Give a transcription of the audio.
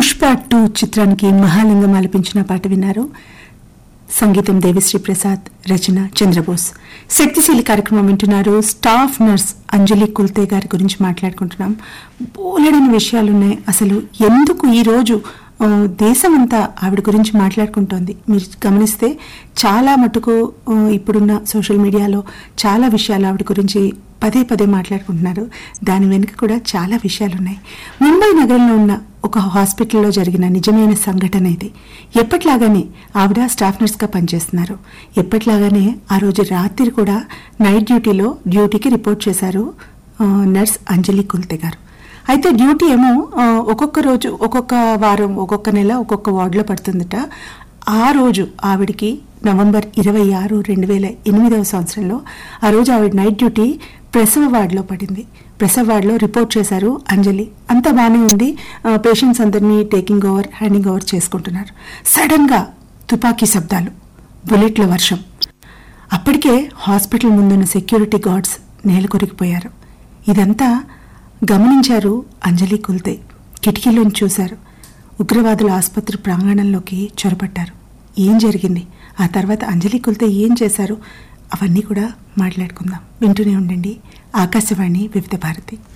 Pushpa two చిత్రానికి మహాలింగం ఆలపించిన పాట విన్నారు సంగీతం దేవిశ్రీ ప్రసాద్ రచన చంద్రబోస్ శక్తిశీలి కార్యక్రమం వింటున్నారు స్టాఫ్ నర్స్ అంజలి కుల్తే గారి గురించి మాట్లాడుకుంటున్నాం బోలెడని విషయాలున్నాయి అసలు ఎందుకు ఈ రోజు ఆ, దేశమంతా ఆవిడ గురించి మాట్లాడుకుంటోంది మీరు గమనిస్తే చాలా మటుకు ఆ, ఇప్పుడున్న సోషల్ మీడియాలో చాలా విషయాలు ఆవిడ గురించి పదే పదే మాట్లాడుకుంటున్నారు దాని వెనుక కూడా చాలా విషయాలు ఉన్నాయి ముంబై నగరంలో ఉన్న ఒక హాస్పిటల్లో జరిగిన నిజమైన సంఘటన ఇది ఎప్పట్లాగానే ఆవిడ స్టాఫ్ నర్స్గా పనిచేస్తున్నారు ఎప్పట్లాగానే ఆ రోజు రాత్రి కూడా నైట్ డ్యూటీలో డ్యూటీకి రిపోర్ట్ చేశారు ఆ, నర్స్ అంజలి కుల్తే గారు అయితే డ్యూటీ ఏమో ఆ, ఒక్కొక్క రోజు ఒక్కొక్క వారం ఒక్కొక్క నెల ఒక్కొక్క వార్డులో పడుతుందట ఆ రోజు ఆవిడికి నవంబర్ ఇరవై ఆరు రెండు వేల ఎనిమిదవ సంవత్సరంలో ఆ రోజు ఆవిడ నైట్ డ్యూటీ ప్రసవ వార్డులో పడింది ప్రసవ వార్డులో రిపోర్ట్ చేశారు అంజలి అంతా బాగానే ఉంది పేషెంట్స్ అందరినీ టేకింగ్ ఓవర్ హ్యాండింగ్ ఓవర్ చేసుకుంటున్నారు సడన్గా తుపాకీ శబ్దాలు బుల్లెట్ల వర్షం అప్పటికే హాస్పిటల్ ముందున్న సెక్యూరిటీ గార్డ్స్ నేల కొరిగిపోయారు ఇదంతా గమనించారు అంజలి కుల్తే కిటికీలోని చూశారు ఉగ్రవాదుల ఆసుపత్రి ప్రాంగణంలోకి చొరబట్టారు ఏం జరిగింది ఆ తర్వాత అంజలి కుల్తే ఏం చేశారు అవన్నీ కూడా మాట్లాడుకుందాం వింటూనే ఉండండి ఆకాశవాణి వివిధ భారతి